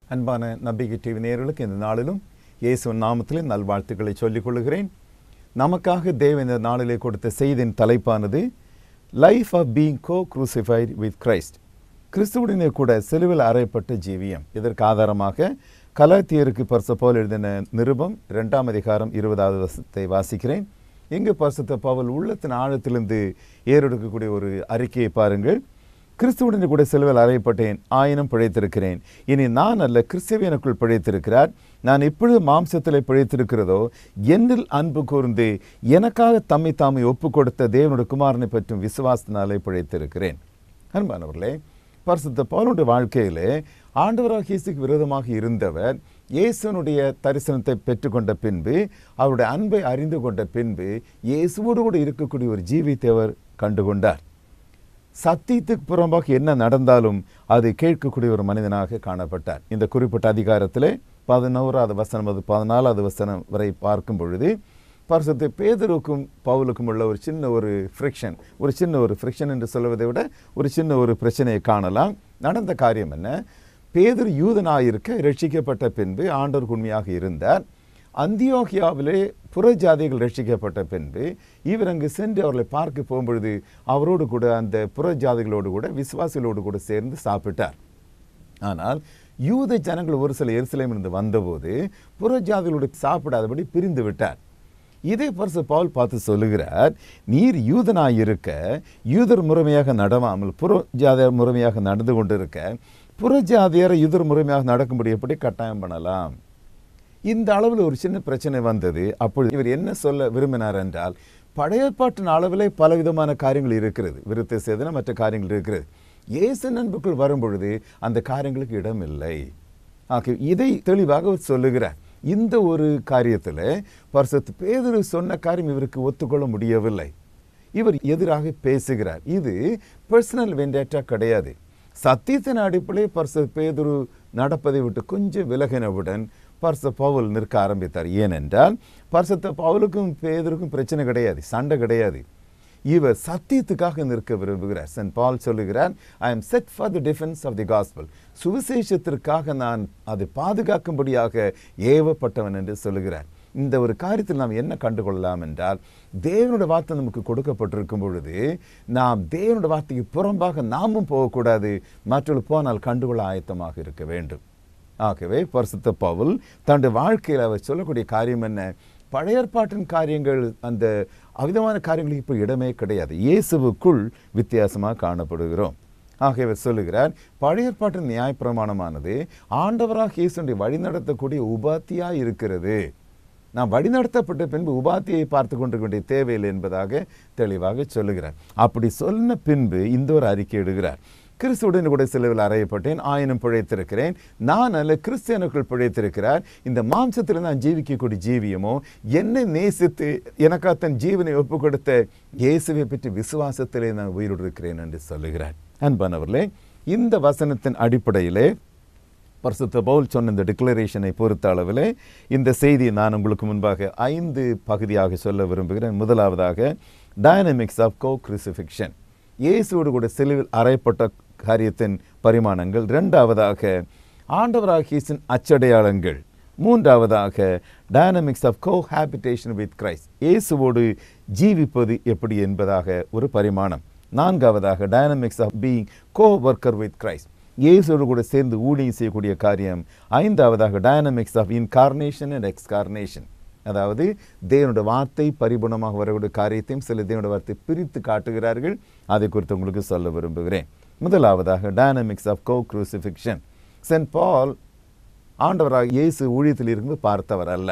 அன்பான நம்பிக்கை டிவி நேயர்களுக்கு இந்த நாளிலும் இயேசுவின் நாமத்திலே நல்வாழ்த்துக்களை சொல்லிக் கொள்கிறேன் நமக்காக தேவன் இந்த நாளிலே கொடுத்த செய்தியின் தலைப்பானது life of being co crucified with Christ கிறிஸ்துவுடனே கூட சிலுவில் அறையப்பட்ட ஜீவியம் இதற்கு ஆதாரமாக கலாத்தியருக்கு பரிசு போல் எழுதின நிருபம் இரண்டாம் அதிகாரம் இருபதாவது வசத்தை வாசிக்கிறேன் இங்கு பரிசுத்த பவுல் உள்ளத்தின் ஆழத்திலிருந்து ஏறெடுக்கக்கூடிய ஒரு அறிக்கையை பாருங்கள் கிறிஸ்துவுடன் கூட சிலுவையில் அறையப்பட்டேன் ஆயினும் பிழைத்திருக்கிறேன் இனி நான் அல்ல கிறிஸ்துவ எனக்குள் பிழைத்திருக்கிறார் நான் இப்பொழுது மாம்சத்தில் பிழைத்திருக்கிறதோ என்னில் அன்பு கூர்ந்து எனக்காக தம்மை தாமை ஒப்பு கொடுத்த தேவனுடைய குமாரனை பற்றும் விசுவாசத்தினாலே பிழைத்திருக்கிறேன் அன்பானவர்களே பரிசுத்த பவுலுடைய வாழ்க்கையிலே ஆண்டவராக இயேசுக்கு விரோதமாக இருந்தவர் இயேசுனுடைய தரிசனத்தை பெற்றுக்கொண்ட பின்பு அவருடைய அன்பை அறிந்து கொண்ட பின்பு இயேசுவோடு கூட இருக்கக்கூடிய ஒரு ஜீவித்தை அவர் கண்டுகொண்டார் சத்தியத்துக்கு புறம்பாக என்ன நடந்தாலும் அதை கேட்கக்கூடிய ஒரு மனிதனாக காணப்பட்டார் இந்த குறிப்பிட்ட அதிகாரத்திலே பதினோராவது வசனம் அது பதினாலாவது வசனம் வரை பார்க்கும் பொழுது பரிசுத்த பேதருக்கும் பவுலுக்கும் உள்ள ஒரு சின்ன ஒரு ஃப்ரிக்ஷன் ஒரு சின்ன ஒரு ஃப்ரிக்ஷன் என்று சொல்வதை விட ஒரு சின்ன ஒரு பிரச்சனையை காணலாம் நடந்த காரியம் என்ன பேதர் யூதனாயிருக்க ரட்சிக்கப்பட்ட பின்பு ஆண்டவர் உண்மையாக இருந்தார் அந்தியோகியாவிலே புறஜாதிகள் ரட்சிக்கப்பட்ட பின்பு இவர் அங்கு சென்று அவர்களை பார்க்க போகும்பொழுது அவரோடு கூட அந்த புறஜாதிகளோடு கூட விசுவாசிகளோடு கூட சேர்ந்து சாப்பிட்டார் ஆனால் யூத ஜனங்கள் ஒரு சில எருசலேமிலிருந்து வந்தபோது புறஜாதிகளோடு சாப்பிடாதபடி பிரிந்து விட்டார் இதே பரிசு பவுல் பார்த்து சொல்லுகிறார் நீர் யூதனாயிருக்க யூதர் முறைமையாக நடவாமல் புறஜாதியர் முறைமையாக நடந்து கொண்டிருக்க புறஜாதியரை யூதர் முறைமையாக நடக்கும்படி எப்படி கட்டாயம் பண்ணலாம் இந்த அளவில் ஒரு சின்ன பிரச்சனை வந்தது அப்பொழுது இவர் என்ன சொல்ல விரும்பினார் என்றால் பழைய பாட்டின் அளவிலே பலவிதமான காரியங்கள் இருக்கிறது விருத்த சேதன மற்ற காரியங்கள் இருக்கிறது இயேசு நண்புக்குள் வரும்பொழுது அந்த காரியங்களுக்கு இடம் இல்லை ஆகவே இதை தெளிவாக அவர் சொல்லுகிறார் இந்த ஒரு காரியத்தில் பரிசுத்த பேதுரு சொன்ன காரியம் இவருக்கு ஒத்துக்கொள்ள முடியவில்லை இவர் எதிராக பேசுகிறார் இது பர்சனல் வெண்டேட்டா கிடையாது சத்தியத்தின் அடிப்படையில் பரிசு பேதுரு நடப்பதை விட்டு கொஞ்சம் விலகினவுடன் பரிசு பவுல் நிற்க ஆரம்பித்தார் ஏனென்றால் பரிசுத்த பவுலுக்கும் பேதருக்கும் பிரச்சனை கிடையாது சண்டை கிடையாது இவர் சத்தியத்துக்காக நிற்க விரும்புகிறார் சென்ட் பால் சொல்லுகிறார் I am set for the defence of the gospel சுவிசேஷத்திற்காக நான் அதை பாதுகாக்கும்படியாக ஏவப்பட்டவன் என்று சொல்லுகிறார் இந்த ஒரு காரியத்தில் நாம் என்ன கண்டுகொள்ளலாம் என்றால் தேவனுடைய வார்த்தை நமக்கு கொடுக்கப்பட்டிருக்கும் பொழுது நாம் தேவனுடைய வார்த்தைக்கு புறம்பாக நாமும் போகக்கூடாது மற்றவர்கள் போனால் கண்டுகொள்ள ஆயத்தமாக இருக்க வேண்டும் ஆகவே பரிசுத்த பவுல் தன்னுடைய வாழ்க்கையில் அவர் சொல்லக்கூடிய காரியம் என்ன பழைய ஏற்பாட்டின் காரியங்கள் அந்த அவிதமான காரியங்களுக்கு இப்போ இடமே கிடையாது இயேசுவுக்குள் வித்தியாசமாக காணப்படுகிறோம் ஆக இவர் சொல்லுகிறார் பழைய ஏற்பாட்டின் நியாயப்பிரமாணமானது ஆண்டவராக இயேசுடைய வழிநடத்தக்கூடிய உபாத்தியாக இருக்கிறது நான் வழிநடத்தப்பட்ட பின்பு உபாத்தியை பார்த்து கொண்டிருக்க வேண்டிய தேவையில்லை என்பதாக தெளிவாக சொல்லுகிறார் அப்படி சொன்ன பின்பு இந்த ஒரு அறிக்கை இடுகிறார் கிறிஸ்துவுடன் கூட சிலுவில் அறையப்பட்டேன் ஆயினும் பிழைத்திருக்கிறேன் நான் அல்ல கிறிஸ்தியனுக்குள் பிழைத்திருக்கிறார் இந்த மாம்சத்தில் நான் ஜீவிக்கக்கூடிய ஜீவியமோ என்னை நேசித்து எனக்காக தன் ஜீவனை ஒப்பு கொடுத்த இயேசுவை பற்றி விசுவாசத்திலே நான் உயிரோடு இருக்கிறேன் என்று சொல்லுகிறார் அன்பானவர்களே இந்த வசனத்தின் அடிப்படையிலே பரிசுத்த பவுல் சொன்ன இந்த டிக்ளரேஷனை பொறுத்த அளவில் இந்த செய்தியை நான் உங்களுக்கு முன்பாக ஐந்து பகுதியாக சொல்ல விரும்புகிறேன் முதலாவதாக டைனமிக்ஸ் ஆஃப் கோ கிறிசிஃபிக்ஷன் இயேசுவோடு கூட சிலுவில் அறையப்பட்ட காரியத்தின் பரிமாணங்கள் இரண்டாவதாக ஆண்டவராகியசின் அச்சடையாளங்கள் மூன்றாவதாக dynamics of cohabitation with Christ இயேசுவோடு ஜீவிப்பது எப்படி என்பதாக ஒரு பரிமாணம் நான்காவதாக dynamics of being co worker with Christ இயேசுவோடு கூட சேர்ந்து ஊழியம் செய்யக்கூடிய காரியம் ஐந்தாவதாக dynamics of incarnation and excarnation அதாவது தேவனுடைய வார்த்தை பரிபூர்ணமாக வரக்கூடிய காரியத்தையும் சில தேவனுடைய வார்த்தை பிரித்து காட்டுகிறார்கள் அதை குறித்து உங்களுக்கு சொல்ல விரும்புகிறேன் முதலாவதாக dynamics of co crucifixion saint Paul ஆண்டவராக இயேசு ஊழியத்தில் இருந்து பார்த்தவர் அல்ல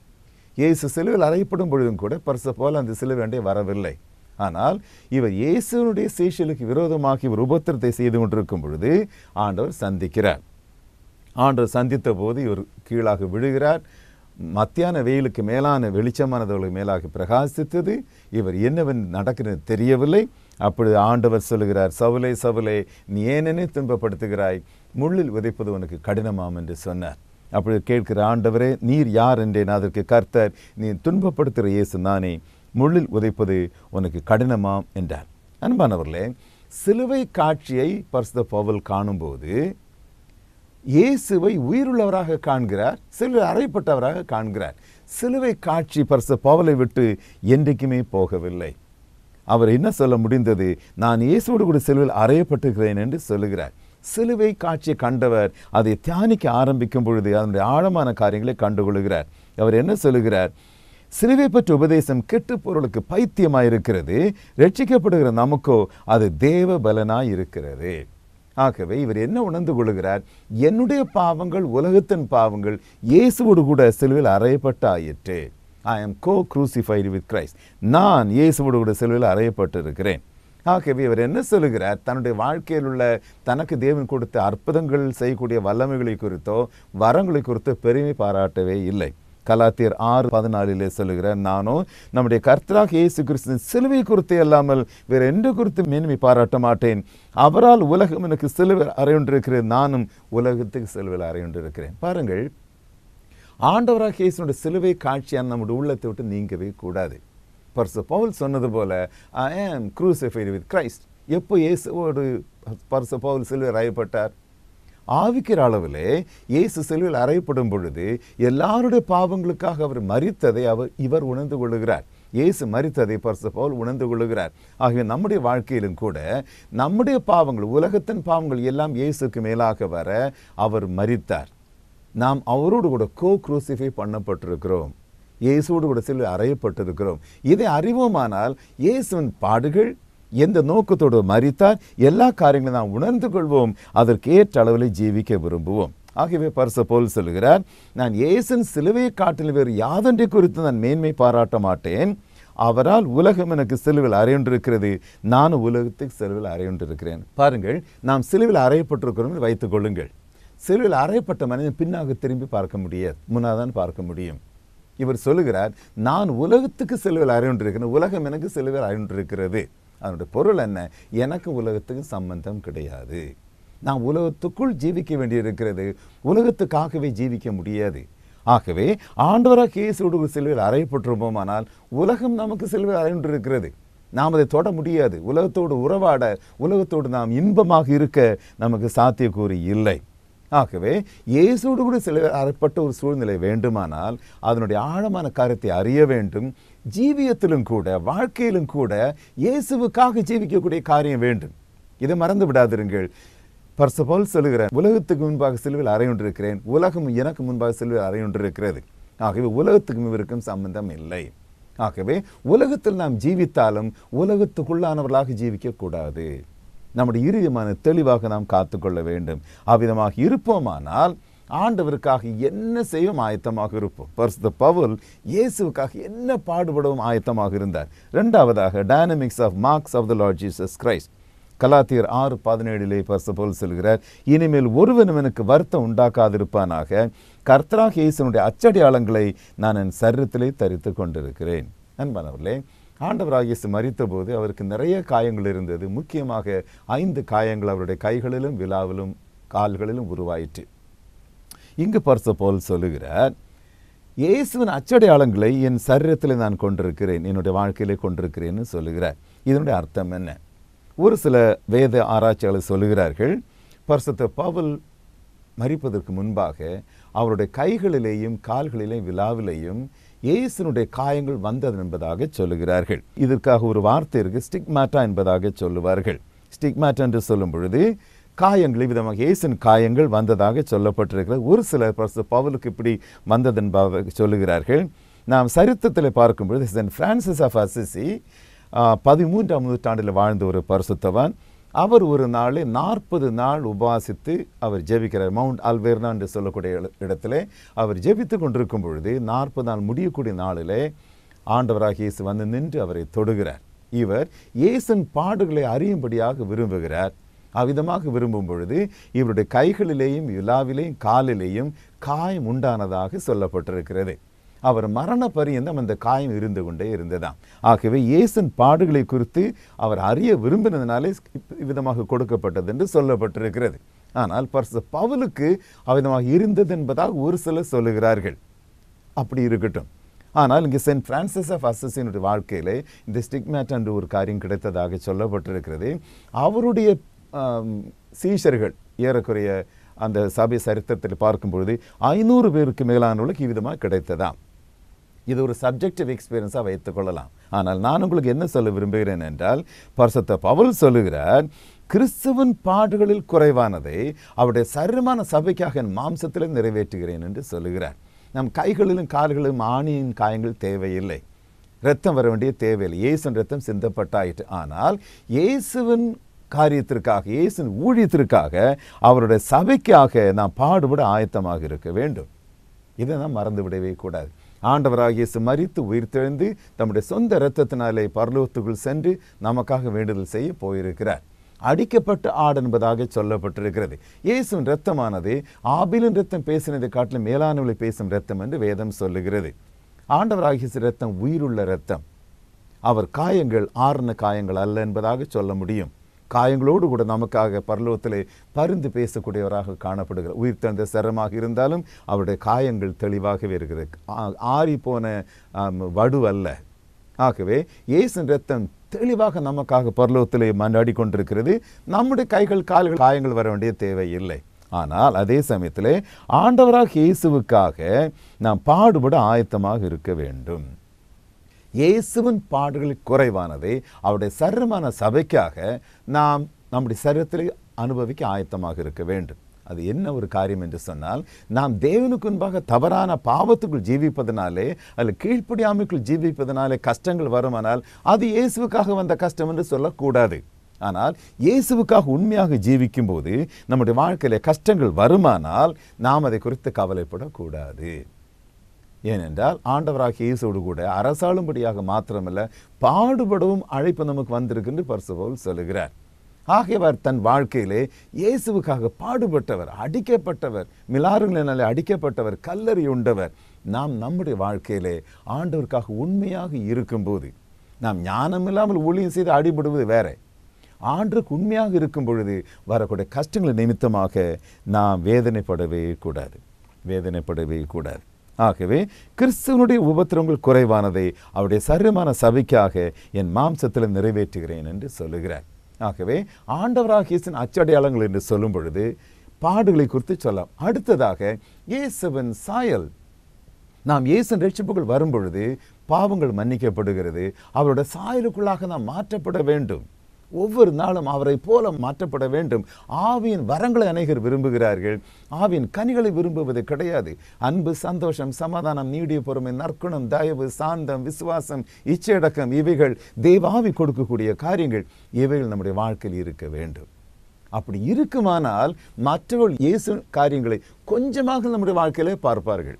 இயேசு சிலுவில் அறையப்படும் பொழுதும் கூட பரிச போல் அந்த சிலுவேண்டே வரவில்லை ஆனால் இவர் இயேசுனுடைய சேஷலுக்கு விரோதமாக இவர் உபத்திரத்தை செய்து கொண்டிருக்கும் பொழுது ஆண்டவர் சந்திக்கிறார் ஆண்டவர் சந்தித்த போது இவர் கீழாக விழுகிறார் மத்தியான வெயிலுக்கு மேலான வெளிச்சமானவர்களுக்கு மேலாக பிரகாசித்தது இவர் என்னவென்று நடக்கிறது தெரியவில்லை அப்பொழுது ஆண்டவர் சொல்லுகிறார் சவுலே சவுலே நீ ஏனெனே துன்பப்படுத்துகிறாய் முள்ளில் உதைப்பது உனக்கு கடினமாம் என்று சொன்னார் அப்பொழுது கேட்கிற ஆண்டவரே நீர் யார் என்றேன் அதற்கு கர்த்தர் நீ துன்பப்படுத்துகிற இயேசு நானே முள்ளில் உதைப்பது உனக்கு கடினமாம் என்றார் அன்பானவர்களே சிலுவை காட்சியை பரிசுத்த பவுல் காணும்போது இயேசுவை உயிருள்ளவராக காண்கிறார் சிலுவை அறையப்பட்டவராக காண்கிறார் சிலுவை காட்சி பரிசு பவுலை விட்டு என்றைக்குமே போகவில்லை அவர் என்ன சொல்ல முடிந்தது நான் இயேசுவோடு கூட சிலுவையில் அறையப்பட்டிருக்கிறேன் என்று சொல்லுகிறார் சிலுவை காட்சியை கண்டவர் அதை தியானிக்க ஆரம்பிக்கும் பொழுது அதனுடைய ஆழமான காரியங்களை கண்டுகொள்கிறார் அவர் என்ன சொல்லுகிறார் சிலுவை பற்ற உபதேசம் கெட்டு பொருளுக்கு பைத்தியமாய் இருக்கிறது ரட்சிக்கப்படுகிற நமக்கோ அது தேவ பலனாய் இருக்கிறது ஆகவே இவர் என்ன உணர்ந்து கொள்கிறார் என்னுடைய பாவங்கள் உலகத்தின் பாவங்கள் இயேசுவோடு கூட சிலுவையில் அறையப்பட்ட ஆயிற்று I am co crucified with Christ நான் இயேசுவோடு கூட சிலுவையில் அறையப்பட்டிருக்கிறேன் ஆகவே இவர் என்ன சொல்லுகிறார் தன்னுடைய வாழ்க்கையில் உள்ள தனக்கு தேவன் கொடுத்த அற்புதங்கள் செய்யக்கூடிய வல்லமைகளை குறித்தோ வரங்களை குறித்தோ பெருமை பாராட்டவே இல்லை கலாத்தியர் ஆறு பதினாலிலே சொல்லுகிறார் நானோ நம்முடைய கர்த்தராக இயேசு கிறிஸ்துவின் சிலுவை குறித்து அல்லாமல் வேற எந்த குறித்து மேன்மை பாராட்ட மாட்டேன் அவரால் உலகம் எனக்கு சிலுவை அறையுண்டிருக்கிறேன் நானும் உலகத்துக்கு சிலுவையில் அறையுண்டிருக்கிறேன் பாருங்கள் ஆண்டவராக இயேசுனுடைய சிலுவை காட்சியான நம்முடைய உள்ளத்தை விட்டு நீங்கவே கூடாது பர்சு பவுல் சொன்னது போல ஐ ஆம் crucified வித் கிரைஸ்ட் எப்போ இயேசுவோடு பர்சு பவுல் சிலுவையில் அறையப்பட்டார் ஆவிக்கிற அளவிலே இயேசு சிலுவையில் அறையப்படும் பொழுது எல்லாருடைய பாவங்களுக்காக அவர் மரித்ததை அவர் இவர் உணர்ந்து கொள்ளுகிறார் இயேசு மரித்ததை பரிசு பவுல் உணர்ந்து கொள்ளுகிறார் ஆகவே நம்முடைய வாழ்க்கையிலும் கூட நம்முடைய பாவங்கள் உலகத்தின் பாவங்கள் எல்லாம் இயேசுக்கு மேலாக வர அவர் மரித்தார் நாம் அவரோடு கூட கோ குரூசிஃபை பண்ணப்பட்டிருக்கிறோம் இயேசுவோடு கூட சில அறையப்பட்டிருக்கிறோம் இதை அறிவோமானால் இயேசுவின் பாடுகள் எந்த நோக்கத்தோடு மரித்தார் எல்லா காரியங்களும் நாம் உணர்ந்து கொள்வோம் அதற்கு ஏற்ற அளவில் ஜீவிக்க விரும்புவோம் ஆகவே பரிச போல் சொல்கிறார் நான் இயேசுவின் சிலுவையை காட்டில் வேறு யாதொன்றை குறித்து நான் மேன்மை பாராட்ட மாட்டேன் அவரால் உலகம் எனக்கு சிலுவில் அறையொன்றிருக்கிறது நானும் உலகத்துக்கு சிலுவில் அறையொன்றிருக்கிறேன் பாருங்கள் நாம் சிலுவில் அறையப்பட்டிருக்கிறோம் என்று வைத்துக் கொள்ளுங்கள் சிலுவில் அறையப்பட்ட மனிதன் பின்னாக திரும்பி பார்க்க முடியாது முன்னாதான் பார்க்க முடியும் இவர் சொல்லுகிறார் நான் உலகத்துக்கு சிலுவில் அறையொன்றிருக்கிறேன் உலகம் எனக்கு சிலுவில் அறையொன்றிருக்கிறது அதனுடைய பொருள் என்ன எனக்கு உலகத்துக்கு சம்பந்தம் கிடையாது நான் உலகத்துக்குள் ஜீவிக்க வேண்டியிருக்கிறது உலகத்துக்காகவே ஜீவிக்க முடியாது ஆகவே ஆண்டவராக இயேசுவோடு சிலுவையில் அறையப்பட்டிருப்போமானால் உலகம் நமக்கு சிலுவையில் அறையொன்றிருக்கிறது நாம் அதை தொட முடியாது உலகத்தோடு உறவாட உலகத்தோடு நாம் இன்பமாக இருக்க நமக்கு சாத்தியக்கூறு இல்லை ஆகவே இயேசோடு கூட சில அறைப்பட்ட ஒரு சூழ்நிலை வேண்டுமானால் அதனுடைய ஆழமான காரியத்தை அறிய வேண்டும் ஜீவியத்திலும் கூட வாழ்க்கையிலும் கூட இயேசுவுக்காக ஜீவிக்கக்கூடிய காரியம் வேண்டும் இதை மறந்து விடாதிருங்கள் பர்சபோல் சொல்லுகிறேன் உலகத்துக்கு முன்பாக சிலுவையில் அறையொன்றிருக்கிறேன் உலகம் எனக்கு முன்பாக சிலுவையில் அறையொன்றிருக்கிறது ஆகவே உலகத்துக்கும் இவருக்கும் சம்பந்தம் இல்லை ஆகவே உலகத்தில் நாம் ஜீவித்தாலும் உலகத்துக்குள்ளானவர்களாக ஜீவிக்கக்கூடாது நம்முடைய இறுதியமான தெளிவாக நாம் காத்துக்கொள்ள வேண்டும் அவ்விதமாக இருப்போமானால் ஆண்டவருக்காக என்ன செய்யும் ஆயத்தமாக இருப்போம் பரிசுத்த பவுல் இயேசுவுக்காக என்ன பாடுபடவும் ஆயத்தமாக இருந்தார் இரண்டாவதாக dynamics of marks of the Lord Jesus Christ கலாத்தியர் ஆறு பதினேழிலே பரிசு போல் சொல்கிறார் இனிமேல் ஒருவனும் எனக்கு வருத்தம் உண்டாக்காதிருப்பானாக கர்த்தராக இயேசுனுடைய அச்சடியாளங்களை நான் என் சரீரத்திலே தரித்து கொண்டிருக்கிறேன் அன்பானவர்களே ஆண்டவராக இயேசு மறித்தபோது அவருக்கு நிறைய காயங்கள் இருந்தது முக்கியமாக ஐந்து காயங்கள் அவருடைய கைகளிலும் விழாவிலும் கால்களிலும் உருவாயிற்று இங்கு பரிச போல் சொல்லுகிறார் இயேசுவின் அச்சடையாளங்களை என் சரீரத்தில் நான் கொண்டிருக்கிறேன் என்னுடைய வாழ்க்கையிலே கொண்டிருக்கிறேன்னு சொல்லுகிறார் இதனுடைய அர்த்தம் என்ன ஒரு சில வேத ஆராய்ச்சியாளர் சொல்லுகிறார்கள் பரிசுத்த பவுல் மறிப்பதற்கு முன்பாக அவருடைய கைகளிலேயும் கால்களிலேயும் விழாவிலேயும் இயேசுனுடைய காயங்கள் வந்தது என்பதாக சொல்லுகிறார்கள் இதற்காக ஒரு வார்த்தை இருக்கு ஸ்டிக்மாட்டா என்பதாக சொல்லுவார்கள் ஸ்டிக்மாட்டா என்று சொல்லும் பொழுது காயங்கள் விதமாக இயேசின் காயங்கள் வந்ததாக சொல்லப்பட்டிருக்கிறது ஒரு சிலர் பரிசு பவுலுக்கு இப்படி வந்தது என்பதாக சொல்லுகிறார்கள் நாம் சரித்திரத்தில் பார்க்கும் பொழுது சென்ட் பிரான்சிஸ் ஆஃப் அசிசி பதிமூன்றாம் நூற்றாண்டில் வாழ்ந்த ஒரு பரிசுத்தவன் அவர் ஒரு நாளில் நாற்பது நாள் உபாசித்து அவர் ஜெபிக்கிறார் மவுண்ட் அல்வேர்னா என்று சொல்லக்கூடிய இட- இடத்திலே அவர் ஜெபித்து கொண்டிருக்கும் பொழுது நாற்பது நாள் முடியக்கூடிய நாளிலே ஆண்டவராக இயேசு வந்து நின்று அவரை தொடுகிறார் இவர் இயேசுவின் பாடுகளை அறியும்படியாக விரும்புகிறார் அவ்விதமாக விரும்பும் பொழுது இவருடைய கைகளிலேயும் விழாவிலேயும் காலிலேயும் காயம் உண்டானதாக சொல்லப்பட்டிருக்கிறது அவர் மரண பரியந்தம் அந்த காயம் இருந்து கொண்டே இருந்ததாம் ஆகவே இயேசன் பாடுகளை குறித்து அவர் அறிய விரும்பினதுனாலே இவ்விதமாக கொடுக்கப்பட்டது என்று சொல்லப்பட்டிருக்கிறது ஆனால் பர்ச பவுலுக்கு அவ்விதமாக இருந்தது என்பதாக ஒரு சிலர் சொல்லுகிறார்கள் அப்படி இருக்கட்டும் ஆனால் இங்கே சென்ட் பிரான்சிஸ் ஆஃப் அசஸினுடைய வாழ்க்கையிலே இந்த ஸ்டிக்மேட் என்று ஒரு காரியம் கிடைத்ததாக சொல்லப்பட்டிருக்கிறது அவருடைய ஆம், சீஷர்கள் ஏறக்குறைய அந்த சபை சரித்திரத்தில் பார்க்கும் பொழுது ஐநூறு பேருக்கு மேலானவர்களுக்கு இவ்விதமாக கிடைத்ததாம் இது ஒரு சப்ஜெக்டிவ் எக்ஸ்பீரியன்ஸாக வைத்துக் கொள்ளலாம் ஆனால் நான் உங்களுக்கு என்ன சொல்ல விரும்புகிறேன் என்றால் பரிசுத்த பவுல் சொல்லுகிறார் கிறிஸ்துவின் பாடுகளில் குறைவானதை அவருடைய சரீரமான சபைக்காக என் மாம்சத்தில் நிறைவேற்றுகிறேன் என்று சொல்லுகிறார் நம் கைகளிலும் கால்களிலும் ஆணியின் காயங்கள் தேவையில்லை ரத்தம் வர வேண்டிய தேவையில்லை இயேசுவின் ரத்தம் சிந்தப்பட்டாயிற்று ஆனால் இயேசுவின் காரியத்திற்காக இயேசுவின் ஊழியத்திற்காக அவருடைய சபைக்காக நாம் பாடுபட ஆயத்தமாக இருக்க வேண்டும் இதை நாம் மறந்து விடவே கூடாது ஆண்டவராக இயேசு மரித்து உயிர்த்தெழுந்து தம்முடைய சொந்த இரத்தத்தினாலே பரலோகத்துக்குள் சென்று நமக்காக வேண்டுதல் செய்ய போயிருக்கிறார் அடிக்கப்பட்ட ஆடு என்பதாக சொல்லப்பட்டிருக்கிறது இயேசுவின் இரத்தமானது ஆபிலின் ரத்தம் பேசினதை காட்டிலும் மேலானவளை பேசும் இரத்தம் என்று வேதம் சொல்லுகிறது ஆண்டவராகிய இயேசு இரத்தம் உயிருள்ள இரத்தம் அவர் காயங்கள் ஆறுன காயங்கள் அல்ல என்பதாக சொல்ல முடியும் காயங்களோடு கூட நமக்காக பரலோகத்திலே பரிந்து பேசக்கூடியவராக காணப்படுகிறார் உயிர் தந்த சிரமமாக இருந்தாலும் அவருடைய காயங்கள் தெளிவாகவே இருக்கிறது ஆ- ஆறி போன ஆம், வடு அல்ல ஆகவே இயேசுவின் ரத்தம் தெளிவாக நமக்காக பரலோகத்திலே மன்றாடி கொண்டிருக்கிறது நம்முடைய கைகள் கால்கள் காயங்கள் வர வேண்டிய தேவை இல்லை ஆனால் அதே சமயத்திலே ஆண்டவராக இயேசுவுக்காக நாம் பாடுபட ஆயத்தமாக இருக்க வேண்டும் இயேசுவின் பாடுகள் குறைவானதை அவருடைய சரீரமான சபைக்காக நாம் நம்முடைய சரீரத்தில் அனுபவிக்க ஆயத்தமாக இருக்க வேண்டும் அது என்ன ஒரு காரியம் என்று சொன்னால் நாம் தேவனுக்கு முன்பாக தவறான பாவத்துக்குள் ஜீவிப்பதனாலே அல்லது கீழ்ப்படியாமைக்குள் ஜீவிப்பதனாலே கஷ்டங்கள் வருமானால் அது இயேசுவுக்காக வந்த கஷ்டம் என்று சொல்லக்கூடாது ஆனால் இயேசுவுக்காக உண்மையாக ஜீவிக்கும் போது நம்முடைய வாழ்க்கையில கஷ்டங்கள் வருமானால் நாம் அதை குறித்து கவலைப்படக்கூடாது ஏனென்றால் ஆண்டவராகிய இயேசுவோடு கூட அரசாளும்படியாக மாத்திரமல்ல பாடுபடவும் அழைப்பு நமக்கு வந்திருக்குன்னு பரிசுபவுல் சொல்லுகிறார் ஆகியவர் தன் வாழ்க்கையிலே இயேசுவுக்காக பாடுபட்டவர் அடிக்கப்பட்டவர் மிலாறுகளினாலே அடிக்கப்பட்டவர் கல்லறி உண்டவர் நாம் நம்முடைய வாழ்க்கையிலே ஆண்டவருக்காக உண்மையாக இருக்கும்போது நாம் ஞானம் இல்லாமல் ஊழியம் செய்து அடிபடுவது வேற ஆண்டுக்கு உண்மையாக இருக்கும் பொழுது வரக்கூடிய கஷ்டங்கள் நிமித்தமாக நாம் வேதனைப்படவே கூடாது வேதனைப்படவே கூடாது ஆகவே கிறிஸ்துவனுடைய உபத்திரங்கள் குறைவானதை அவருடைய சரீரமான சபைக்காக என் மாம்சத்தில் நிறைவேற்றுகிறேன் என்று சொல்லுகிறார் ஆகவே ஆண்டவராக இயேசுவின் அச்சடையாளங்கள் என்று சொல்லும் பொழுது பாடுகளை குறித்து சொல்லலாம் அடுத்ததாக இயேசுவின் சாயல் நாம் இயேசுவின் ரட்சிப்புகள் வரும் பொழுது பாவங்கள் மன்னிக்கப்படுகிறது அவருடைய சாயலுக்குள்ளாக நாம் மாற்றப்பட வேண்டும் ஒவ்வொரு நாளும் அவரை போல மாற்றப்பட வேண்டும் ஆவியின் வரங்களை அநேகர் விரும்புகிறார்கள் ஆவியின் கனிகளை விரும்புவது கிடையாது அன்பு சந்தோஷம் சமாதானம் நீடிய பொறுமை நற்குணம் தயவு சாந்தம் விசுவாசம் இச்சையடக்கம் இவைகள் தேவாவி கொடுக்கக்கூடிய காரியங்கள் இவைகள் நம்முடைய வாழ்க்கையில் இருக்க வேண்டும் அப்படி இருக்குமானால் மற்றவர்கள் இயேசு காரியங்களை கொஞ்சமாக நம்முடைய வாழ்க்கையிலே பார்ப்பார்கள்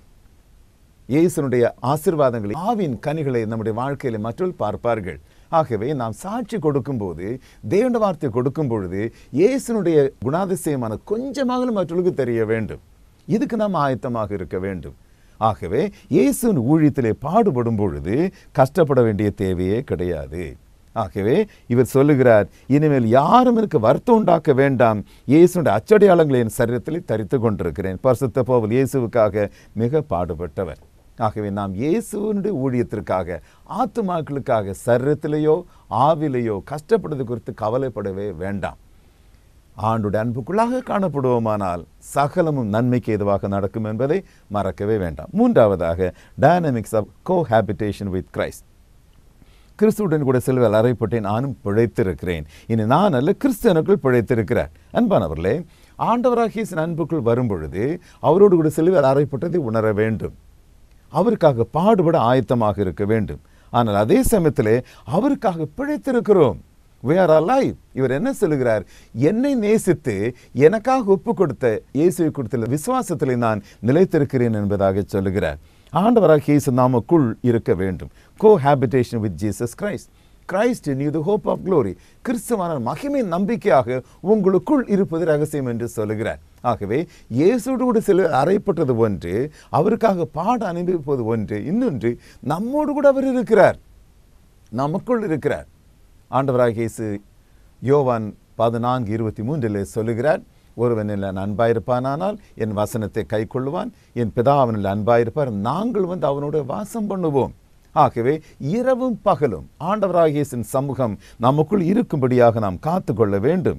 இயேசுனுடைய ஆசீர்வாதங்களை ஆவின் கனிகளை நம்முடைய வாழ்க்கையில மற்றவர்கள் பார்ப்பார்கள் ஆகவே நாம் சாட்சி கொடுக்கும்போது தேவனுடைய வார்த்தை கொடுக்கும் பொழுது இயேசுனுடைய குணாதிசயமான கொஞ்சமாக மற்றவர்களுக்கு தெரிய வேண்டும் இதுக்கு நாம் ஆயத்தமாக இருக்க வேண்டும் ஆகவே இயேசுவின் ஊழியத்திலே பாடுபடும் பொழுது கஷ்டப்பட வேண்டிய தேவையே கிடையாது ஆகவே இவர் சொல்லுகிறார் இனிமேல் யாரும் எனக்கு வருத்தம் உண்டாக்க வேண்டாம் இயேசுடைய அச்சடையாளங்களை என் சரீரத்தில் தரித்து கொண்டிருக்கிறேன் பரிசுத்த போவல் இயேசுவுக்காக மிக பாடுபட்டவர் ஆகவே நாம் இயேசுவனுடைய ஊழியத்திற்காக ஆத்துமாக்களுக்காக சரீரத்திலேயோ ஆவிலேயோ கஷ்டப்படுவது குறித்து கவலைப்படவே வேண்டாம் ஆண்டுடைய அன்புக்குள்ளாக காணப்படுவோமானால் சகலமும் நன்மைக்கு எதுவாக நடக்கும் என்பதை மறக்கவே வேண்டாம் மூன்றாவதாக dynamics of cohabitation with Christ கிறிஸ்துவுடன் கூட சிலுவையில் அறைப்பட்டு நானும் பிழைத்திருக்கிறேன் இனி நான் அல்ல கிறிஸ்துவனுக்குள் பிழைத்திருக்கிறார் அன்பானவர்களே ஆண்டவராகிய இயேசுவின் அன்புக்குள் வரும் பொழுது அவரோடு கூட சிலுவையில் அறைப்பட்டதை உணர வேண்டும் அவருக்காக பாடுபட ஆயத்தமாக இருக்க வேண்டும் ஆனால் அதே சமயத்திலே அவருக்காக பிழைத்திருக்கிறோம் we are alive இவர் என்ன சொல்லுகிறார் என்னை நேசித்து எனக்காக ஒப்பு கொடுத்த இயேசுவை கொடுத்த விசுவாசத்திலே நான் நிலைத்திருக்கிறேன் என்பதாக சொல்லுகிறார் ஆண்டவராக இயேசு நாமக்குள் இருக்க வேண்டும் cohabitation with Jesus Christ Christ in you hope of glory கிறிஸ்துவான மகிமை நம்பிக்கையாக உங்களுக்குள் இருப்பது ரகசியம் என்று சொல்லுகிறார் ஆகவே இயேசுவோடு கூட சில அறைப்பட்டது ஒன்று அவருக்காக பாட அனுபவிப்பது ஒன்று இன்னொன்று நம்மோடு கூட அவர் இருக்கிறார் நமக்குள் இருக்கிறார் ஆண்டவராக இயேசு யோவான் பதினான்கு இருபத்தி மூன்றிலே சொல்லுகிறார் ஒருவன் என் அன்பாயிருப்பானானால் என் வசனத்தை கை கொள்ளுவான் என் பிதாவனில் அன்பாயிருப்பார் நாங்கள் வந்து அவனோட வாசம் பண்ணுவோம் ஆகவே இரவும் பகலும் ஆண்டவராக இயேசுவின் சமூகம் நமக்குள் இருக்கும்படியாக நாம் காத்துக்கொள்ள வேண்டும்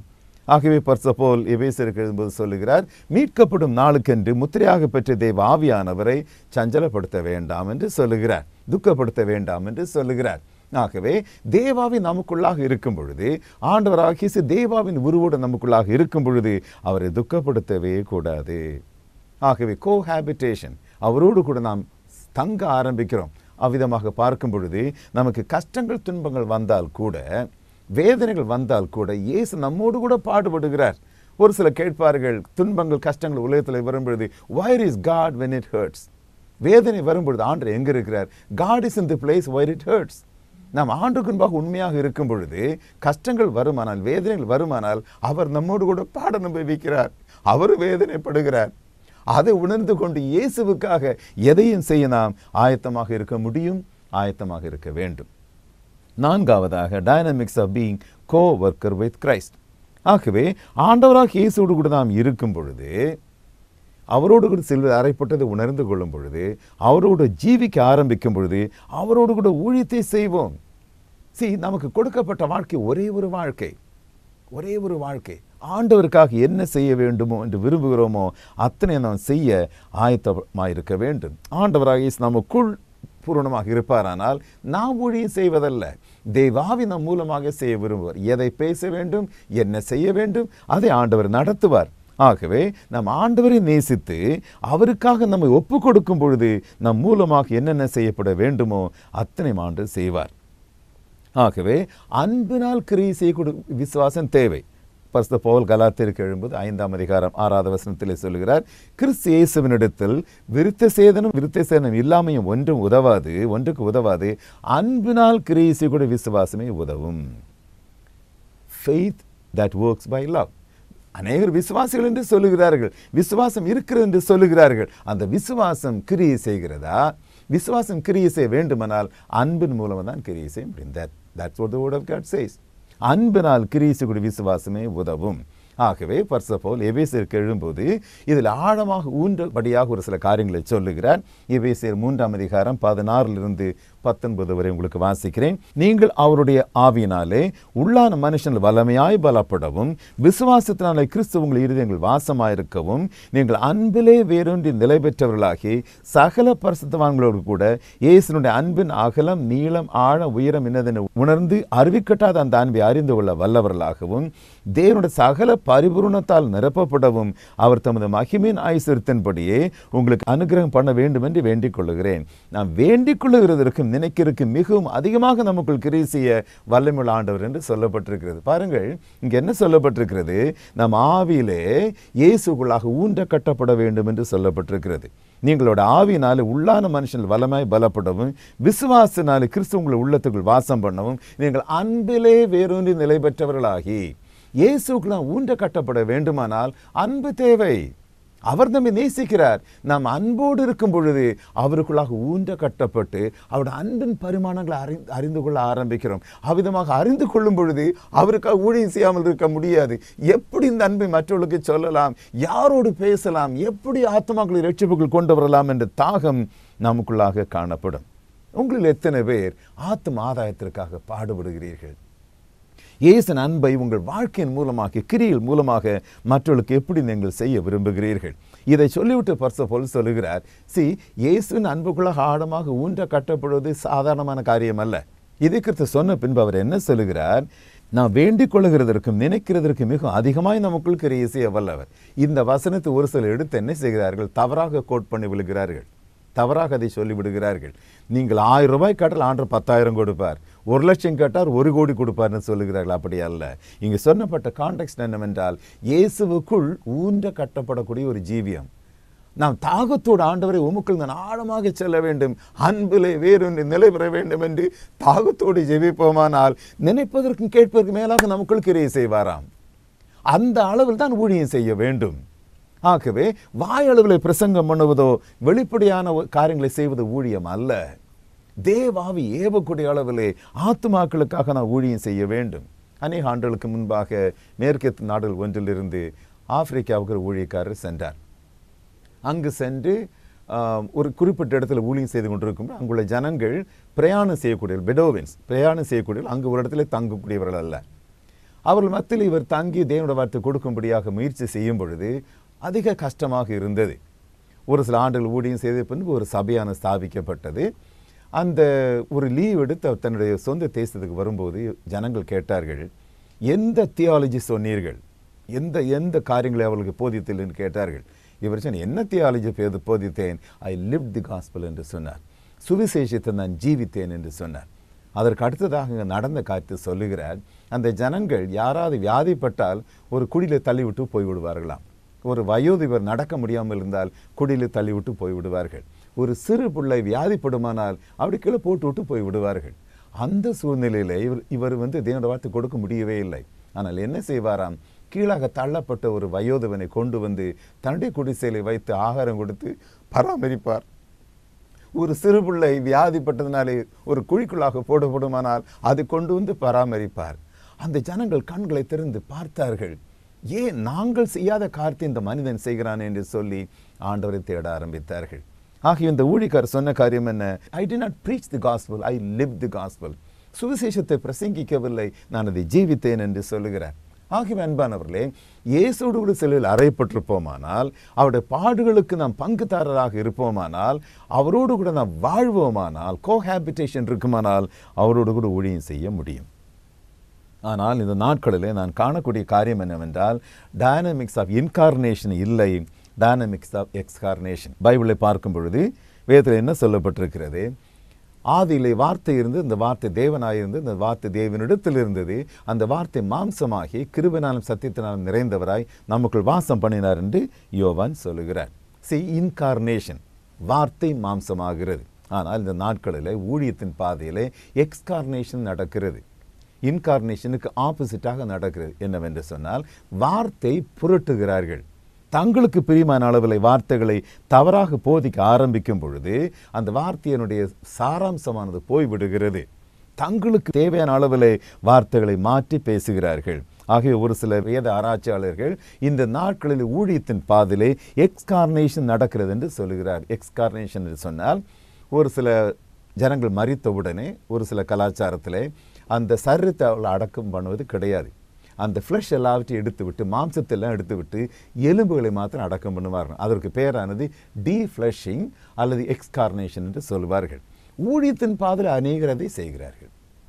ஆகவே பர்சபோல் எபேசருக்கு எழுதும்போது சொல்லுகிறார் மீட்கப்படும் நாளுக்கென்று முத்திரையாக பெற்ற தெய்வ ஆவியானவரை சஞ்சலப்படுத்த வேண்டாம் என்று சொல்லுகிறார் துக்கப்படுத்த வேண்டாம் என்று சொல்லுகிறார் ஆகவே தேவாவி நமக்குள்ளாக இருக்கும் பொழுது ஆண்டவராகிய தேவாவின் உருவோடு நமக்குள்ளாக இருக்கும் பொழுது அவரை துக்கப்படுத்தவே கூடாது ஆகவே கோஹாபிட்டேஷன் அவரோடு கூட நாம் தங்க ஆரம்பிக்கிறோம் அவ்விதமாக பார்க்கும் பொழுது நமக்கு கஷ்டங்கள் துன்பங்கள் வந்தால் கூட வேதனைகள் வந்தால் கூட இயேசு நம்மோடு கூட பாடுபடுகிறார் ஒரு சில கேட்பார்கள் துன்பங்கள் கஷ்டங்கள் உலகத்தில் வரும்பொழுது where is God when it hurts வேதனை வரும்பொழுது ஆண்டு எங்க இருக்கிறார் God is in the place where it hurts நாம் ஆண்டுக்கு முன்பாக உண்மையாக இருக்கும் பொழுது கஷ்டங்கள் வருமானால் வேதனைகள் வருமானால் அவர் நம்மோடு கூட பாட அனுபவிக்கிறார் அவர் வேதனைப்படுகிறார் அதை உணர்ந்து கொண்டு இயேசுவுக்காக எதையும் செய்ய நாம் ஆயத்தமாக இருக்க முடியும் ஆயத்தமாக இருக்க வேண்டும் நான்காவதாக dynamics of being co worker with Christ ஆகவே ஆண்டவராக இயேசுவோடு கூட நாம் இருக்கும் பொழுது அவரோடு கூட சிலர் அறைப்பட்டதை உணர்ந்து கொள்ளும் பொழுது அவரோடு ஜீவிக்க ஆரம்பிக்கும் பொழுது அவரோடு கூட ஊழியத்தை செய்வோம் சி நமக்கு கொடுக்கப்பட்ட வாழ்க்கை ஒரே ஒரு வாழ்க்கை ஒரே ஒரு வாழ்க்கை ஆண்டவருக்காக என்ன செய்ய வேண்டுமோ என்று விரும்புகிறோமோ அத்தனை நாம் செய்ய ஆயத்தமாக இருக்க வேண்டும் ஆண்டவராக இயேசு நமக்குள் பூரணமாக இருப்பாரானால் நாம் ஊழியம் செய்வதல்ல தெய்வாவி நம் மூலமாக செய்ய விரும்புவார் எதை பேச வேண்டும் என்ன செய்ய வேண்டும் அதை ஆண்டவர் நடத்துவார் ஆகவே நம் ஆண்டவரை நேசித்து அவருக்காக நம்மை ஒப்பு கொடுக்கும் பொழுது நம் மூலமாக என்னென்ன செய்யப்பட வேண்டுமோ அத்தனை ஆண்டு செய்வார் ஆகவே அன்பினால் கிரியை செய்யக்கூடிய விசுவாசம் தேவை பரிசுத்த பவுல் கலாத்திற்கு எழும்போது ஐந்தாம் அதிகாரம் ஆறாவது வசனத்திலே சொல்லுகிறார் கிறிஸ்து இயேசுவினிடத்தில் விருத்த சேதனம் விருத்த சேதனம் இல்லாமையும் ஒன்றும் உதவாது ஒன்றுக்கு உதவாது அன்பினால் கிரியை செய்யக்கூடிய விசுவாசமே உதவும் faith that works by love அநேகர் விசுவாசிகள் என்று சொல்லுகிறார்கள் விசுவாசம் இருக்கிறது என்று சொல்லுகிறார்கள் அந்த விசுவாசம் கிரியை செய்கிறதா விசுவாசம் கிரியை செய்ய வேண்டுமானால் அன்பின் மூலமாக தான் கிரியை செய்ய முடியும் that that's what the word of God says அன்பினால் கிரியை செய்யக்கூடிய விசுவாசமே உதவும் ஆகவே பர்சபோல் எபேசியருக்கு எழும்போது இதில் ஆழமாக ஊன்றபடியாக ஒரு சில காரியங்களை சொல்லுகிறார் எபேசியர் மூன்றாம் அதிகாரம் பதினாறிலிருந்து பத்தொன்பது வரை உங்களுக்கு வாசிக்கிறேன் நீங்கள் அவருடைய ஆவியினாலே உள்ளான மனுஷன் வல்லமையாய் பலப்படவும் விசுவாசத்தினாலே கிறிஸ்து உங்கள் இருதயங்கள் வாசமாயிருக்கவும் நீங்கள் அன்பிலே வேரூன்றி நிலை பெற்றவர்களாகி சகல பரிசுத்தவான்களோடு கூட இயேசுனுடைய அன்பின் அகலம் நீளம் ஆழ உயரம் என்னதென உணர்ந்து அறிவிக்கட்டாத அந்த அன்பை அறிந்து கொள்ள வல்லவர்களாகவும் தேவனுடைய சகல பரிபூரணத்தால் நிரப்பப்படவும் அவர் தமது மகிமின் ஐஸ்வர்த்தின்படியே உங்களுக்கு அனுகிரகம் பண்ண வேண்டும் என்று வேண்டிக் கொள்ளுகிறேன் நாம் வேண்டிக் கொள்ளுகிறதற்கும் நினைக்கிறதுக்கு மிகவும் அதிகமாக நமக்குள் கிரியை செய்ய வல்லமுள்ள ஆண்டவர் என்று சொல்லப்பட்டிருக்கிறது பாருங்கள் இங்க என்ன சொல்லப்பட்டிருக்கிறது நம் ஆவியிலே இயேசுக்குள்ளாக ஊன்ற கட்டப்பட வேண்டும் என்று சொல்லப்பட்டிருக்கிறது நீங்களோட ஆவியினாலே உள்ளான மனுஷன் வல்லமாய் பலப்படவும் விசுவாசினாலே கிறிஸ்து உங்களை உள்ளத்துக்குள் வாசம் பண்ணவும் நீங்கள் அன்பிலே வேரூன்றி நிலை பெற்றவர்களாகி இயேசுக்குள்ளாம் ஊன்ற கட்டப்பட வேண்டுமானால் அன்பு தேவை அவர் நம்மை நேசிக்கிறார் நாம் அன்போடு இருக்கும் பொழுது அவருக்குள்ளாக ஊன்ற கட்டப்பட்டு அவருடைய அன்பின் பரிமாணங்களை அறி அறிந்து கொள்ள ஆரம்பிக்கிறோம் அவ்விதமாக அறிந்து கொள்ளும் பொழுது அவருக்காக ஊழியம் செய்யாமல் இருக்க முடியாது எப்படி இந்த அன்பை மற்றவர்களுக்கு சொல்லலாம் யாரோடு பேசலாம் எப்படி ஆத்மாக்களை ரட்சிப்புகள் கொண்டு வரலாம் என்ற தாகம் நமக்குள்ளாக காணப்படும் உங்களில் எத்தனை பேர் ஆத்ம ஆதாயத்திற்காக பாடுபடுகிறீர்கள் இயேசன் அன்பை உங்கள் வாழ்க்கையின் மூலமாக கிரியில் மூலமாக மற்றவர்களுக்கு எப்படி நீங்கள் செய்ய விரும்புகிறீர்கள் இதை சொல்லிவிட்டு பர்ச போல் சொல்லுகிறார் சி இயேசுவின் அன்புக்குள்ளாக ஆழமாக ஊன்ற கட்டப்படுவது சாதாரணமான காரியம் அல்ல இதை குறித்து சொன்ன பின்பு அவர் என்ன சொல்லுகிறார் நான் வேண்டிக் கொள்ளுகிறதற்கும் நினைக்கிறதற்கு மிக அதிகமாய் நமக்குள் கிரியை செய்ய வல்லவர் இந்த வசனத்தை ஒரு சிலர் எடுத்து என்ன செய்கிறார்கள் தவறாக கோட் பண்ணி விழுகிறார்கள் தவறாக அதை சொல்லிவிடுகிறார்கள் நீங்கள் ஆயிரம் ரூபாய் கேட்டால் ஆண்டு பத்தாயிரம் கொடுப்பார் ஒரு லட்சம் கேட்டார் ஒரு கோடி கொடுப்பார்னு சொல்லுகிறார்கள் அப்படி அல்ல இங்கு சொன்னப்பட்ட கான்டெக்ட் என்னவென்றால் இயேசுவுக்குள் ஊன்ற கட்டப்படக்கூடிய ஒரு ஜீவியம் நாம் தாகத்தோடு ஆண்டவரை உமுக்குள் நான் ஆழமாக செல்ல வேண்டும் அன்பிலே வேறொன்று நிலை பெற வேண்டும் என்று தாகத்தோடு ஜெபிப்போமானால் நினைப்பதற்கும் கேட்பதற்கு மேலாக நமக்குள் கிரியை செய்வாராம் அந்த அளவில் தான் ஊழியம் செய்ய வேண்டும் ஆகவே வாயளவில் பிரசங்கம் பண்ணுவதோ வெளிப்படையான காரியங்களை செய்வது ஊழியம் அல்ல தேவாவி ஏவக்கூடிய அளவிலே ஆத்துமாக்களுக்காக நான் ஊழியம் செய்ய வேண்டும் அநேக ஆண்டுகளுக்கு முன்பாக மேற்கத்து நாடுகள் ஒன்றிலிருந்து ஆப்பிரிக்காவுக்கு ஒரு ஊழியக்காரர் சென்றார் அங்கு சென்று ஒரு குறிப்பிட்ட இடத்துல ஊழியம் செய்து கொண்டிருக்கும் அங்குள்ள ஜனங்கள் பிரயாணம் செய்யக்கூடிய பெடோவின்ஸ் பிரயாணம் செய்யக்கூடிய அங்கு ஒரு இடத்துல தங்கக்கூடியவர்கள் அல்ல அவர்கள் மத்தியில் இவர் தங்கி தேவனுடைய வார்த்தை கொடுக்கும்படியாக முயற்சி செய்யும் பொழுது அதிக கஷ்டமாக இருந்தது ஒரு சில ஆண்டுகள் ஊழியம் செய்த பின்பு ஒரு சபையான ஸ்தாபிக்கப்பட்டது அந்த ஒரு லீவ் எடுத்து அவர் தன்னுடைய சொந்த தேசத்துக்கு வரும்போது ஜனங்கள் கேட்டார்கள் எந்த தியாலஜி சொன்னீர்கள் எந்த எந்த காரியங்களை அவர்களுக்கு போதித்தல் என்று கேட்டார்கள் இவர் சொன்ன என்ன தியாலஜி போதித்தேன் ஐ லிவ் தி காஸ்பல் என்று சொன்னார் சுவிசேஷத்தை நான் ஜீவித்தேன் என்று சொன்னார் அதற்கு அடுத்ததாக இங்கே நடந்த காரியத்தை சொல்லுகிறார் அந்த ஜனங்கள் யாராவது வியாதிப்பட்டால் ஒரு குடியில் தள்ளிவிட்டு போய்விடுவார்களாம் ஒரு வயோதிபர் நடக்க முடியாமல் இருந்தால் குடியில் தள்ளிவிட்டு போய்விடுவார்கள் ஒரு சிறு பிள்ளை வியாதிப்படுமானால் அப்படி கீழே போட்டு விட்டு போய் விடுவார்கள் அந்த சூழ்நிலையில் இவர் இவர் வந்து தேவனோட வார்த்தை கொடுக்க முடியவே இல்லை ஆனால் என்ன செய்வாராம் கீழாக தள்ளப்பட்ட ஒரு வயோதிபனை கொண்டு வந்து தன்னுடைய குடிசையில வைத்து ஆகாரம் கொடுத்து பராமரிப்பார் ஒரு சிறு பிள்ளை வியாதிப்பட்டதுனாலே ஒரு குழிக்குள்ளாக போடப்படுமானால் அதை கொண்டு வந்து பராமரிப்பார் அந்த ஜனங்கள் கண்களை திறந்து பார்த்தார்கள் ஏன் நாங்கள் செய்யாத காரியத்தை இந்த மனிதன் செய்கிறான் என்று சொல்லி ஆண்டவரை தேட ஆரம்பித்தார்கள் ஆகிய இந்த ஊழிக்கார் சொன்ன காரியம் என்ன I did not preach the gospel I live the gospel சுவிசேஷத்தை பிரசங்கிக்கவில்லை நான் அதை ஜீவித்தேன் என்று சொல்லுகிறார் ஆகிய அன்பானவர்களே இயேசோடு கூட சிலையில் அறையப்பட்டிருப்போமானால் அவருடைய பாடுகளுக்கு நாம் பங்குதாரராக இருப்போமானால் அவரோடு கூட நாம் வாழ்வோமானால் கோஹாபிட்டேஷன் இருக்குமானால் அவரோடு கூட ஊழியம் செய்ய முடியும் ஆனால் இந்த நாட்களிலே நான் காணக்கூடிய காரியம் என்னவென்றால் டைனமிக்ஸ் ஆஃப் இன்கார்னேஷன் இல்லை டைனமிக்ஸ் ஆஃப் எக்ஸ்கார்னேஷன் பைபிளை பார்க்கும் பொழுது வேதத்தில் என்ன சொல்லப்பட்டிருக்கிறது ஆதியிலே வார்த்தை இருந்து இந்த வார்த்தை தேவனாயிருந்து இந்த வார்த்தை தேவனிடத்தில் இருந்தது அந்த வார்த்தை மாம்சமாகி கிருபனாலும் சத்தியத்தினாலும் நிறைந்தவராய் நமக்குள் வாசம் பண்ணினார் என்று யோவான் சொல்லுகிறார் சி இன்கார்னேஷன் வார்த்தை மாம்சமாகிறது ஆனால் இந்த நாட்களில் ஊழியத்தின் பாதையிலே எக்ஸ்கார்னேஷன் நடக்கிறது இன்கார்னேஷனுக்கு ஆப்போசிட்டாக நடக்கிறது என்னவென்று சொன்னால் வார்த்தை புரட்டுகிறார்கள் தங்களுக்கு பிரியமான அளவில் வார்த்தைகளை தவறாக போதிக்க ஆரம்பிக்கும் பொழுது அந்த வார்த்தையினுடைய சாராம்சமானது போய்விடுகிறது தங்களுக்கு தேவையான அளவில் வார்த்தைகளை மாற்றி பேசுகிறார்கள் ஆகிய ஒரு சில வேத ஆராய்ச்சியாளர்கள் இந்த நாட்களில் ஊழியத்தின் பாதிலே எக்ஸ்கார்னேஷன் நடக்கிறது என்று சொல்லுகிறார் எக்ஸ்கார்னேஷன் என்று சொன்னால் ஒரு சில ஜனங்கள் மறித்தவுடனே ஒரு சில கலாச்சாரத்திலே அந்த சரீரத்தை அவளை அடக்கம் பண்ணுவது கிடையாது அந்த ஃப்ளஷ் எல்லாவற்றையும் எடுத்து விட்டு மாம்சத்தெல்லாம் எடுத்து விட்டு எலும்புகளை மாத்திரம் அடக்கம் பண்ணுவார்கள் அதற்கு பேரானது டீ ஃப்ளஷிங் அல்லது எக்ஸ்கார்னேஷன் என்று சொல்வார்கள் ஊழியத்தின் பாதையில் அநேகர் அதை செய்கிறார்கள்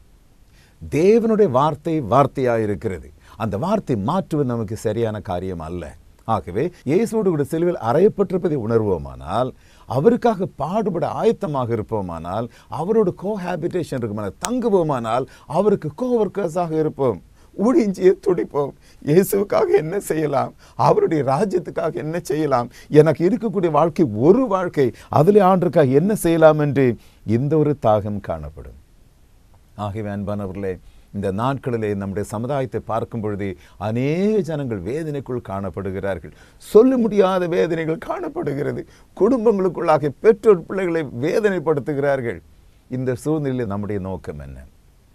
தேவனுடைய வார்த்தை வார்த்தையாக இருக்கிறது அந்த வார்த்தை மாற்றுவது நமக்கு சரியான காரியம் அல்ல ஆகவே இயேசுவோடு கூட செல்வில் அறையப்பட்டிருப்பதை உணர்வோமானால் அவருக்காக பாடுபட ஆயத்தமாக இருப்போமானால் அவரோட கோஹாபிட்டேஷன் இருக்குமானால் தங்குவோமானால் அவருக்கு கோவர்க்கர்ஸாக இருப்போம் ஊழியம் செய்ய துடிப்போம் இயேசுவுக்காக என்ன செய்யலாம் அவருடைய ராஜ்யத்துக்காக என்ன செய்யலாம் எனக்கு இருக்கக்கூடிய வாழ்க்கை ஒரு வாழ்க்கை அதிலே ஆண்டுக்காக என்ன செய்யலாம் என்று இந்த ஒரு தாகம் காணப்படும் ஆகவே அன்பானவர்களே இந்த நாட்களிலே நம்முடைய சமுதாயத்தை பார்க்கும் பொழுது அநேக ஜனங்கள் வேதனைக்குள் காணப்படுகிறார்கள் சொல்ல முடியாத வேதனைகள் காணப்படுகிறது குடும்பங்களுக்குள்ளாக பெற்றோர் பிள்ளைகளை வேதனைப்படுத்துகிறார்கள் இந்த சூழ்நிலையில் நம்முடைய நோக்கம் என்ன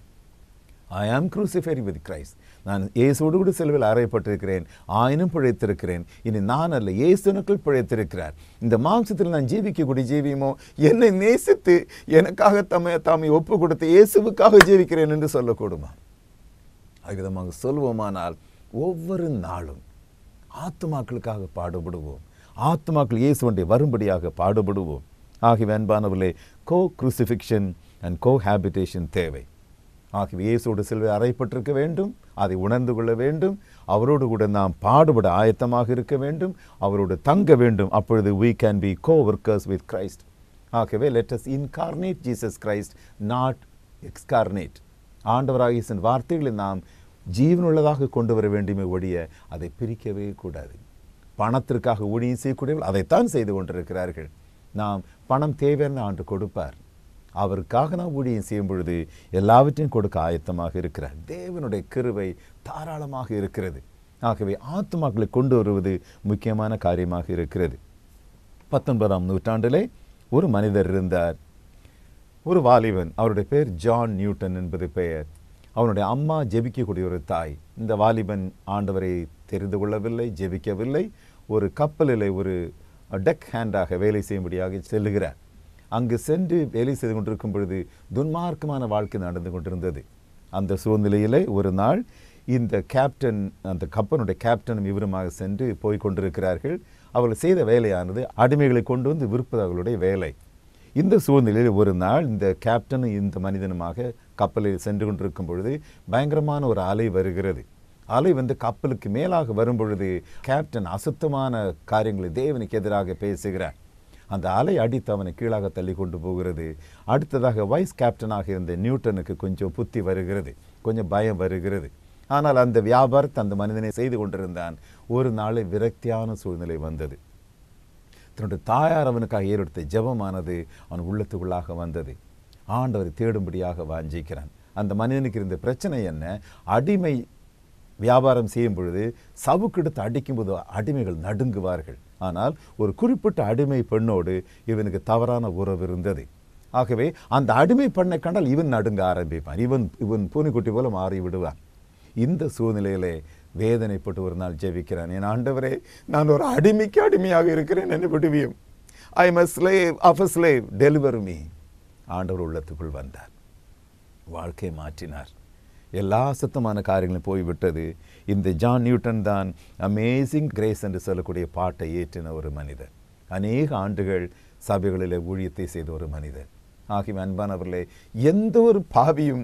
ஐ ஆம் crucified வித் கிரைஸ்ட் நான் இயேசுவோடு கூட செலவில் அறையப்பட்டிருக்கிறேன் ஆயினும் பிழைத்திருக்கிறேன் இனி நான் அல்ல இயேசுனுக்குள் பிழைத்திருக்கிறார் இந்த மாம்சத்தில் நான் ஜீவிக்கக்கூடிய ஜீவியமோ என்னை நேசித்து எனக்காக தம்மை தாமை ஒப்பு கொடுத்து இயேசுவுக்காக ஜீவிக்கிறேன் என்று சொல்லக்கூடுமா அவ்விதமாக சொல்வோமானால் ஒவ்வொரு நாளும் ஆத்துமாக்களுக்காக பாடுபடுவோம் ஆத்துமாக்கள் இயேசுவண்டை வரும்படியாக பாடுபடுவோம் ஆகிய அன்பானவர்களே co crucifixion and cohabitation தேவை ஆகவே இயேசோடு சிலுவை அறைப்பட்டிருக்க வேண்டும் அதை உணர்ந்து கொள்ள வேண்டும் அவரோடு கூட நாம் பாடுபட ஆயத்தமாக இருக்க வேண்டும் அவரோடு தங்க வேண்டும் அப்பொழுது we can be co-workers with Christ ஆகவே let us incarnate Jesus Christ not excarnate ஆண்டவராக இயேசுவின் வார்த்தைகளை நாம் ஜீவனுள்ளதாக கொண்டு வர வேண்டுமே ஒழிய அதை பிரிக்கவே கூடாது பணத்திற்காக ஊழியம் செய்யக்கூடியவர்கள் அதைத்தான் செய்து கொண்டிருக்கிறார்கள் நாம் பணம் தேவையான ஆண்டு கொடுப்பார் அவருக்காக நாம் ஊழியம் செய்யும் பொழுது எல்லாவற்றையும் கொடுக்க ஆயத்தமாக இருக்கிறார் தேவனுடைய கிருவை தாராளமாக இருக்கிறது ஆகவே ஆத்மாக்களை கொண்டு வருவது முக்கியமான காரியமாக இருக்கிறது பத்தொன்பதாம் நூற்றாண்டிலே ஒரு மனிதர் இருந்தார் ஒரு வாலிபன் அவருடைய பெயர் ஜான் நியூட்டன் என்பது பெயர் அவனுடைய அம்மா ஜெபிக்கக்கூடிய ஒரு தாய் இந்த வாலிபன் ஆண்டவரை தெரிந்து கொள்ளவில்லை ஜெபிக்கவில்லை ஒரு கப்பலில் ஒரு டெக் ஹேண்டாக வேலை செய்யும்படியாக செல்லுகிறார் அங்கு சென்று வேலை செய்து கொண்டிருக்கும் பொழுது துன்மார்க்கமான வாழ்க்கை நடந்து கொண்டிருந்தது அந்த சூழ்நிலையிலே ஒரு நாள் இந்த கேப்டன் அந்த கப்பனுடைய கேப்டனும் இவருமாக சென்று போய் கொண்டிருக்கிறார்கள் அவர்கள் செய்த வேலையானது அடிமைகளை கொண்டு வந்து விற்பது அவர்களுடைய வேலை இந்த சூழ்நிலையில் ஒரு நாள் இந்த கேப்டனும் இந்த மனிதனுமாக கப்பலில் சென்று கொண்டிருக்கும் பொழுது பயங்கரமான ஒரு அலை வருகிறது அலை வந்து கப்பலுக்கு மேலாக வரும் பொழுது கேப்டன் அசுத்தமான காரியங்களை தேவனுக்கு எதிராக பேசுகிறார் அந்த அலை அடித்து அவனை கீழாக தள்ளி கொண்டு போகிறது அடுத்ததாக வைஸ் கேப்டனாக இருந்த நியூட்டனுக்கு கொஞ்சம் புத்தி வருகிறது கொஞ்சம் பயம் வருகிறது ஆனால் அந்த வியாபாரத்தை அந்த மனிதனை செய்து கொண்டிருந்தான் ஒரு நாளை விரக்தியான சூழ்நிலை வந்தது தன்னுடைய தாயார் அவனுக்காக ஏறெடுத்த ஜெபமானது அவன் உள்ளத்துக்குள்ளாக வந்தது ஆண்டவரை தேடும்படியாக வாஞ்சிக்கிறான் அந்த மனிதனுக்கு இருந்த பிரச்சனை என்ன அடிமை வியாபாரம் செய்யும் பொழுது சவுக்கெடுத்து அடிக்கும்போது அடிமைகள் நடுங்குவார்கள் ஆனால் ஒரு குறிப்பிட்ட அடிமை பெண்ணோடு இவனுக்கு தவறான உறவு இருந்தது ஆகவே அந்த அடிமை பெண்ணை கண்டால் இவன் நடுங்க ஆரம்பிப்பான் இவன் இவன் பூனைக்குட்டி போல மாறி விடுவான் இந்த சூழ்நிலையிலே வேதனைப்பட்டு ஒரு நாள் ஜெபிக்கிறான் என் ஆண்டவரே நான் ஒரு அடிமைக்கு அடிமையாக இருக்கிறேன் என்ன விடுவியும் I am slave of slave deliver me ஆண்டவர் உள்ளத்துக்குள் வந்தார் வாழ்க்கையை மாற்றினார் எல்லா சுத்தமான காரியங்களும் போய்விட்டது இந்த ஜான் நியூட்டன் தான் அமேசிங் கிரேஸ் என்று சொல்லக்கூடிய பாட்டை ஏற்றின ஒரு மனிதர் அநேக ஆண்டுகள் சபைகளில் ஊழியத்தை செய்த ஒரு மனிதர் ஆகிய அன்பானவர்களே எந்த ஒரு பாவியும்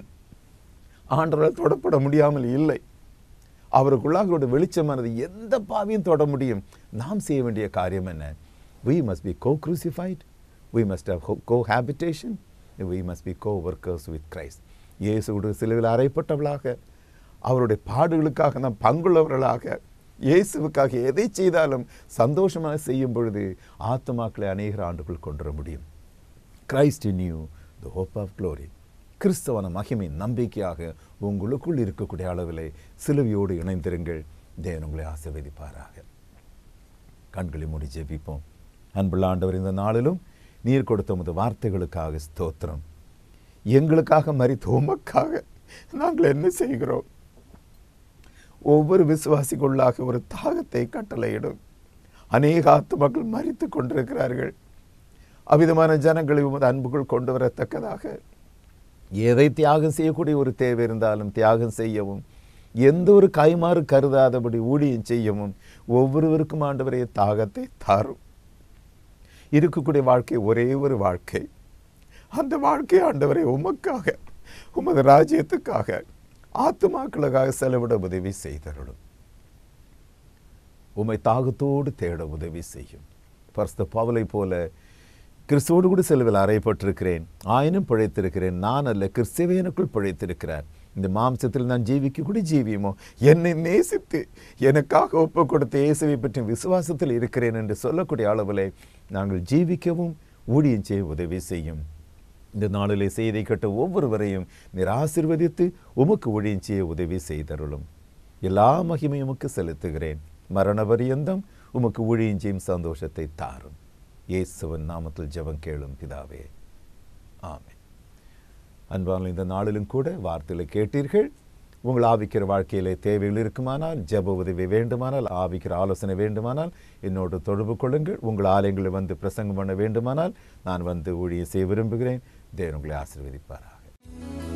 ஆண்டவரால் தொடப்பட முடியாமல் இல்லை அவருக்குள்ளாக ஒரு வெளிச்சமானது எந்த பாவியும் தொட முடியும் நாம் செய்ய வேண்டிய காரியம் என்ன we must be co-crucified we must have cohabitation we must be co-workers with Christ இயேசுடைய சிலுவில் அறைப்பட்டவளாக அவருடைய பாடுகளுக்காக நாம் பங்குள்ளவர்களாக இயேசுவுக்காக எதை செய்தாலும் சந்தோஷமாக செய்யும் பொழுது ஆத்மாக்களை அநேக ஆண்டுகள் கொண்டு வர முடியும் Christ in you the hope of glory கிறிஸ்தவன மகிமை நம்பிக்கையாக உங்களுக்குள் இருக்கக்கூடிய அளவிலே சிலுவையோடு இணைந்திருங்கள் தேவன் உங்களை ஆசீர்வதிப்பாராக கண்களை மூடி ஜெபிப்போம் அன்புள்ள ஆண்டவர் இந்த நாளிலும் நீர் கொடுத்த உமது வார்த்தைகளுக்காக ஸ்தோத்திரம் எங்களுக்காக மறித்த உமக்காக நாங்கள் என்ன செய்கிறோம் ஒவ்வொரு விசுவாசிக்குள்ளாக ஒரு தாகத்தை கட்டளையிடும் அநேக ஆத்துமக்கள் மறித்து கொண்டிருக்கிறார்கள் அவ்விதமான ஜனங்களை உமது அன்புக்குள் கொண்டு வரத்தக்கதாக எதை தியாகம் செய்யக்கூடிய ஒரு தேவை இருந்தாலும் தியாகம் செய்யவும் எந்த ஒரு கைமாறு கருதாதபடி ஊழியம் செய்யவும் ஒவ்வொருவருக்கும் ஆண்டவரே தாகத்தை தாரும் இருக்கக்கூடிய வாழ்க்கை ஒரே ஒரு வாழ்க்கை அந்த வாழ்க்கை ஆண்டவரை உமக்காக உமது ராஜ்யத்துக்காக ஆத்துமாக்களுக்காக செலவிட உதவி செய்தருளும் உம்மை தாகத்தோடு தேட உதவி செய்யும் பரிசுத்த பவலை போல கிறிஸ்துவோடு கூட செலவில் அறையப்பட்டிருக்கிறேன் ஆயினும் பிழைத்திருக்கிறேன் நான் அல்ல கிறிஸ்துவே எனக்குள் பிழைத்திருக்கிறார் இந்த மாம்சத்தில் நான் ஜீவிக்க கூட ஜீவியமோ என்னை நேசித்து எனக்காக ஒப்பு கொடுத்த இயேசுவை பற்றி விசுவாசத்தில் இருக்கிறேன் என்று சொல்லக்கூடிய அளவில் நாங்கள் ஜீவிக்கவும் ஊழியம் செய்ய உதவி செய்யும் இந்த நாளிலே செய்தி கேட்ட ஒவ்வொருவரையும் நீர் ஆசிர்வதித்து உமக்கு ஊழியம் செய்ய உதவி செய்தருளும் எல்லா மகிமையும் உமக்கு செலுத்துகிறேன் மரண பரியந்தம் உமக்கு ஊழியம் செய்யும் சந்தோஷத்தை தாரும் இயேசுவன் நாமத்தில் ஜெபம் கேளும் பிதாவே ஆமென் அன்பான இந்த நாளிலும் கூட வார்த்தைகளை கேட்டீர்கள் உங்கள் ஆவிக்கிற வாழ்க்கையிலே தேவைகள் இருக்குமானால் ஜெப உதவி வேண்டுமானால் ஆவிக்கிற ஆலோசனை வேண்டுமானால் என்னோடு தொடர்பு கொள்ளுங்கள் உங்கள் ஆலயங்களில் வந்து பிரசங்கம் பண்ண வேண்டுமானால் நான் வந்து ஊழியம் செய்ய விரும்புகிறேன் தேவன் உங்களை ஆசீர்வதிப்பாராக